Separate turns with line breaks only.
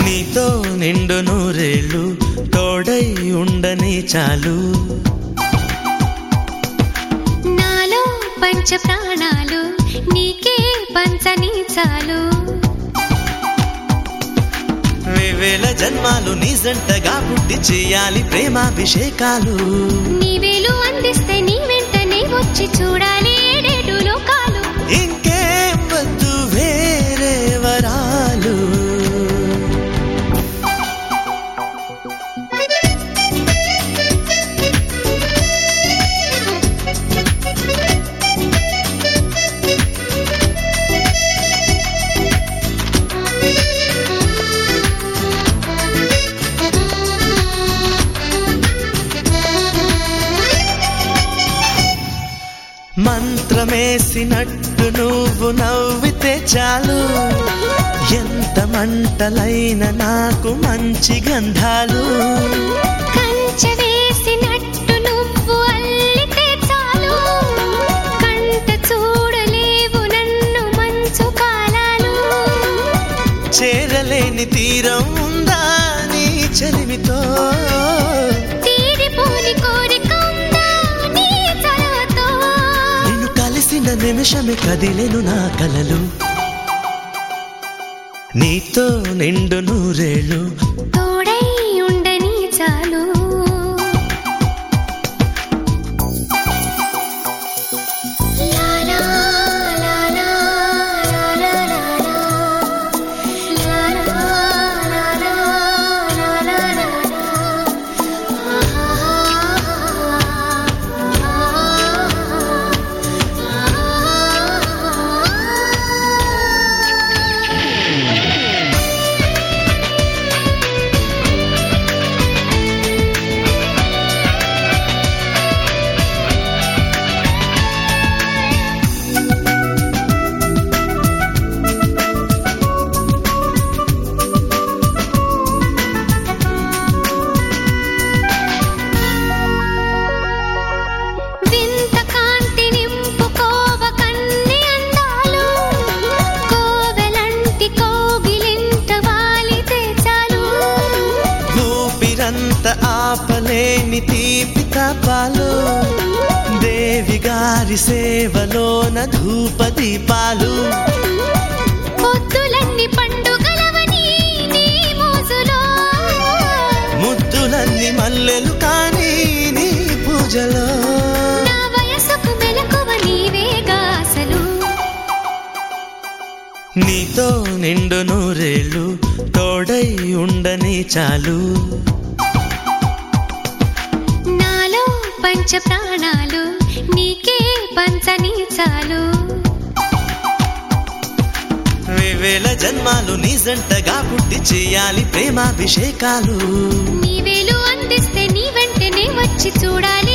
నీతో నిండు నూరేళ్ళు తోడై ఉండని చాలు
నాలో పంచ ప్రాణాలు నీకే పంచని చాలు
వేవేల జన్మాలు నీ జంటగా పుట్టి చేయాలి ప్రేమాభిషేకాలు
నీవేలు అందిస్తే నీ వెంటనే వచ్చి చూడాలి ఏడేడు లోకాలు
ఇంకేం వద్దు వేరే వరాలు మంత్రమేసినట్టు నువ్వు నవ్వితే చాలు ఎంత మంటలైన నాకు మంచి గంధాలు
కంచె వేసినట్టు నువ్వు అల్లితే చాలు కంట చూడలేవు నన్ను మంచు కాలాలు
చేరలేని తీరం ఉందా నీ చెలిమితో
తీరిపోని కోరిక ఉందా నీ చలవతో
నిన్ను కలిసిన నిమిషమే కదిలెను నా కలలు నీతో నిండు నూరేళ్ళు
తోడై ఉండని చాలు లాలా, లాలా, లాలా, లాలా. లాలా, లాలా, లాలా, లాలా. వింత కాంతి నింపుకోవ కన్ని అందాలు కోవెలంటి కోగిలింట వాలితే చాలు
ఊపిరంత ఆపలేని తీపి తాపాలు దేవి గారి సేవలోన ధూప దీపాలు
పొద్దులన్నీ పండుగలవని నీ మోజులో
ముద్దులన్నీ మల్లెలు కానీ నీ పూజలో
నా వయసుకు మెలకువ నీవేగా అసలు
నీతో నిండు నూరేళ్ళు తోడై ఉండని చాలు
నాలో పంచ ప్రాణాలు నీకే పంచని చాలు
వేవేల జన్మాలు నీ జంటగా పుట్టి చేయాలి ప్రేమాభిషేకాలు
నీవేలు అందిస్తే నీ వెంటనే వచ్చి చూడాలి